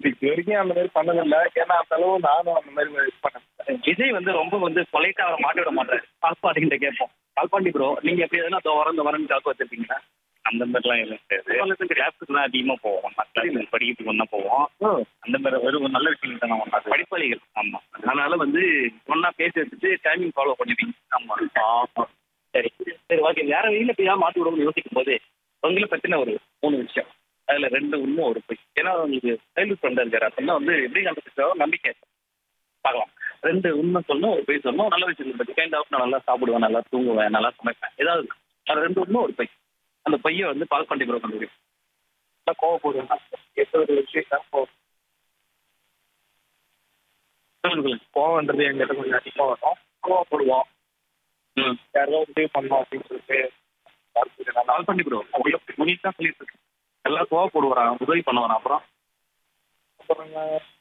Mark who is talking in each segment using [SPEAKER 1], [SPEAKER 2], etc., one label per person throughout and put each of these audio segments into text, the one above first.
[SPEAKER 1] இது வரைக்கும் அந்த மாதிரி பண்ணதில்ல ஏன்னா அந்த அளவு நானும் அந்த மாதிரி இது பண்ணேன்
[SPEAKER 2] விஜய் வந்து ரொம்ப வந்து பொலைட்டா அவரை மாட்டி விட மாட்டாரு பால்பாண்டிகிட்ட கேட்போம் பால்பாண்டி ப்ரோ நீங்க எப்படி எதுனா தோ வரந்த வரன்னு காக்க வச்சிருப்பீங்களா
[SPEAKER 3] அந்த மாதிரிலாம் எதுவும் கிடையாது கிளாஸுக்கு தான் அதிகமாக போவோம் கிளாஸ் படிக்கிறதுக்கு ஒன்றா போவோம் அந்த மாதிரி வெறும் நல்ல விஷயம் தான் ஒன்றா
[SPEAKER 2] படிப்பாளிகள்
[SPEAKER 3] ஆமாம்
[SPEAKER 2] அதனால வந்து ஒன்னா பேசி வச்சுட்டு டைமிங் ஃபாலோ பண்ணுவீங்க ஆமா ஆமா சரி சரி ஓகே வேற வெளியில போய் ஏன் மாத்தி விடணும்னு யோசிக்கும் போது உங்களை பத்தின ஒரு மூணு விஷயம் அதுல ரெண்டு உண்மை ஒரு போய் ஏன்னா உங்களுக்கு சைல்டு ஃப்ரெண்ட் இருக்காரு அப்படின்னா வந்து எப்படி கண்டுபிடிச்சாலும் நம்பிக்கை பார்க்கலாம் ரெண்டு உண்மை சொல்லணும் ஒரு பொய் சொல்லணும் நல்ல விஷயத்தை பத்தி கைண்ட் ஆஃப் நான் நல்லா சாப்பிடுவேன் நல்லா தூங்குவேன் நல்லா சமைப்பேன் ஏதாவது அது ரெண்டு உண்மை ஒரு பொய் அந்த பையை வந்து பால் பண்ணி ப்ரோ கண்டுபிடிக்கும்
[SPEAKER 1] நல்லா கோவப்படுவேன் எந்த ஒரு விஷயம் கோவம்
[SPEAKER 2] சொல்லுங்க சொல்லுங்க
[SPEAKER 1] கோவம்ன்றது எங்கிட்ட கொஞ்சம் அதிகமாக வரும் கோவப்படுவோம்
[SPEAKER 2] ம்
[SPEAKER 1] யாரோ உதவி பண்ணோம் அப்படின்னு சொல்லிட்டு யாருக்கு நல்லா
[SPEAKER 2] கால் பண்ணி ப்ரோ முனித் தான் சொல்லிட்டு இருக்கு எல்லாம் கோவப்படுவாரான் உதவி பண்ணுவாரான் அப்புறம்
[SPEAKER 1] அப்புறங்க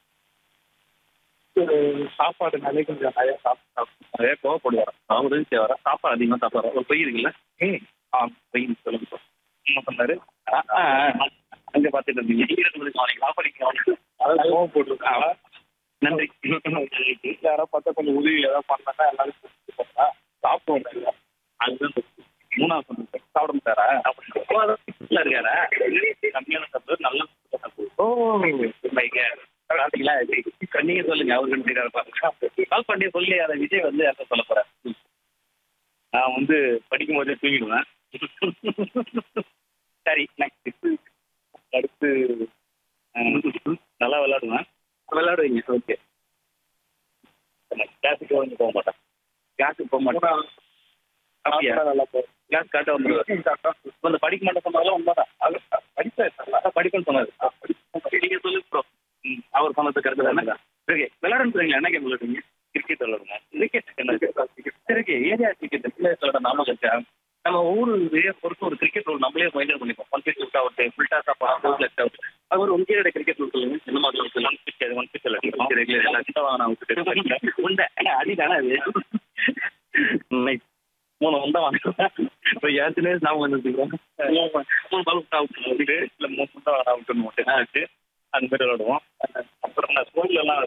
[SPEAKER 1] ஒரு சாப்பாடுனாலே கொஞ்சம் நிறைய சாப்பிட்டு
[SPEAKER 2] நிறைய கோவப்படுவாரான் அவர் உதவி செய்வாரா சாப்பாடு அதிகமாக சாப்பிடுவாரா ஒரு பொய் இருக்குல்ல ம் ஆ பொய் சொல்லுங்க ப்ரோ என்ன பண்ணாரு ஆ, ஆ, ஆ. அங்க பார்த்துட்டு இருந்தீங்க ஈரத்து மணிக்கு நாளைக்கு சாப்பாடுக்கு நாளைக்கு
[SPEAKER 1] அதாவது கோவப்பட்டுருக்காங்க
[SPEAKER 2] நன்றி
[SPEAKER 1] யாரோ பார்த்தா கொஞ்சம் உதவி ஏதாவது பண்ணா எல்லாரும் செஞ்சு போட்டா சாப்பிடுவோம் இல்லை
[SPEAKER 2] அதுதான் மூணாவது சொன்னேன் சார் சாப்பிட மாட்டாரா சாப்பிட இருக்காரா கம்மியான சாப்பிடுறது நல்ல சாப்பிடுவோம்
[SPEAKER 1] ஓ
[SPEAKER 2] பாத்தீங்களா நீங்க சொல்லுங்க அவருக்கு தெரியாத பாருங்க கால் பண்ணி சொல்லி அதை விஜய் வந்து யார்கிட்ட சொல்ல போறேன்
[SPEAKER 3] நான் வந்து படிக்கும் போதே தூங்கிடுவேன்
[SPEAKER 2] சரி நெக்ஸ்ட்
[SPEAKER 3] அடுத்து அஹ், நல்லா விளையாடுவேன்
[SPEAKER 2] விளையாடுவீங்க ஓகே
[SPEAKER 3] கிளாஸுக்கு வந்து போக மாட்டேன்
[SPEAKER 2] கிளாஸுக்கு போக மாட்டேன் அப்படியா
[SPEAKER 1] நல்லா போகும்
[SPEAKER 2] கிளாஸ் காட்ட வந்துருவாரு வந்து படிக்க மாட்டேன் சொன்னாலும் உண்மைதான் அது படிப்பேன் அதான் படிப்பேன்னு சொன்னாரு நீங்க சொல்லு ப்ரோ அவர் சொன்னது கருத்து தானே ஓகே விளையாடுறீங்களா என்ன கேம் விளையாடுறீங்க
[SPEAKER 3] கிரிக்கெட் விளையாடுவேன்
[SPEAKER 2] கிரிக்கெட் என்ன சரி ஏரியா கிரிக்கெட் பிளேயர்ஸோட நாம இருக்கா நம்ம ஊர் ஏரியா பொறுத்து ஒரு கிரிக்கெட் ரூல் நம்மளே மைண்டர் பண்ணிப்போம் one pitch out out full toss அப்பா ஃபோர் லெஃப்ட் அவுட் அது ஒரு உங்க கிரிக்கெட் ரூல் சொல்லுங்க என்ன மாதிரி ரூல் சொல்லுங்க
[SPEAKER 3] ஒன் பிச் ஒன் பிச் விளையாடுவோம்
[SPEAKER 2] ரெகுலர் எல்லாத்தையும் உண்டை அடிதானே அது Nice. மூணு உண்டை வாங்குறேன் இப்போ ஏற்கனவே நான் வந்துருக்கோம் மூணு பால் விட்டா அவுட்
[SPEAKER 3] இல்லை மூணு தான் அவுட்டுன்னு மட்டும் ஆச்சு அந்த மாதிரி விளையாடுவோம் அப்புறம் நான் ஸ்கூல்லலாம்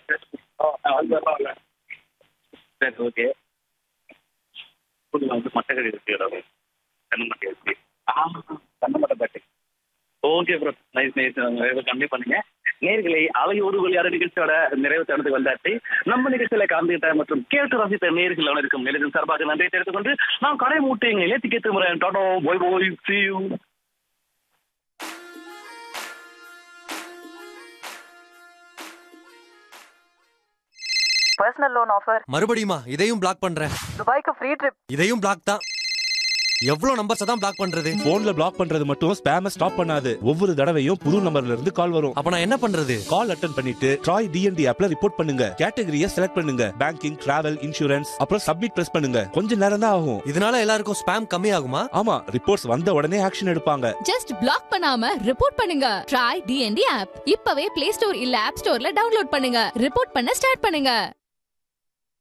[SPEAKER 2] சரி ஓகே
[SPEAKER 3] ஸ்கூலில் வந்து மட்டக்கடி இருக்கு விளையாடுவோம் தென்னமட்டை இருக்கு
[SPEAKER 2] கண்ணமட்ட பேட்டை ஓகே ப்ரோ நைஸ் நைஸ் கண்டிப்பாக பண்ணுங்க நேர்களை அவை ஒரு விளையாட நிகழ்ச்சியோட நிறைவு தருணத்துக்கு வந்தாச்சு நம்ம நிகழ்ச்சியில கலந்துகிட்ட மற்றும் கேட்டு ரசித்த நேர்கள் அனைவருக்கும் நிலையம் சார்பாக நன்றியை தெரிவித்துக் கொண்டு நான் கடை மூட்டை எங்களை நேற்றுக்கு திரும்புறேன் டாடோ போய் போய் see you
[SPEAKER 4] personal loan offer
[SPEAKER 5] மறுபடியுமா இதையும் பிளாக் பண்றேன்
[SPEAKER 4] துபாய்க்கு ஃப்ரீ ட்ரிப்
[SPEAKER 5] இதையும் பிளாக் தான் எவ்வளவு நம்பர்ஸ் தான் பிளாக் பண்றது
[SPEAKER 6] போன்ல பிளாக் பண்றது மட்டும் ஸ்பேம ஸ்டாப் பண்ணாது ஒவ்வொரு தடவையும் புது நம்பர்ல இருந்து கால் வரும்
[SPEAKER 5] அப்ப நான் என்ன பண்றது
[SPEAKER 6] கால் அட்டன் பண்ணிட்டு ட்ராய் டிஎன்டி ஆப்ல ரிப்போர்ட் பண்ணுங்க கேட்டகரியை செலக்ட் பண்ணுங்க பேங்கிங் டிராவல் இன்சூரன்ஸ் அப்புறம் சப்மிட் பிரஸ் பண்ணுங்க கொஞ்ச நேரம் தான் ஆகும்
[SPEAKER 5] இதனால எல்லாருக்கும் ஸ்பேம் கம்மி ஆகுமா
[SPEAKER 6] ஆமா ரிப்போர்ட்ஸ் வந்த உடனே ஆக்ஷன் எடுப்பாங்க
[SPEAKER 7] ஜஸ்ட் பிளாக் பண்ணாம ரிப்போர்ட் பண்ணுங்க ட்ரை டிஎன்டி ஆப் இப்பவே பிளே ஸ்டோர் இல்ல ஆப் ஸ்டோர்ல டவுன்லோட் பண்ணுங்க ரிப்போர்ட் பண்ண ஸ்டார்ட் பண்ணுங்க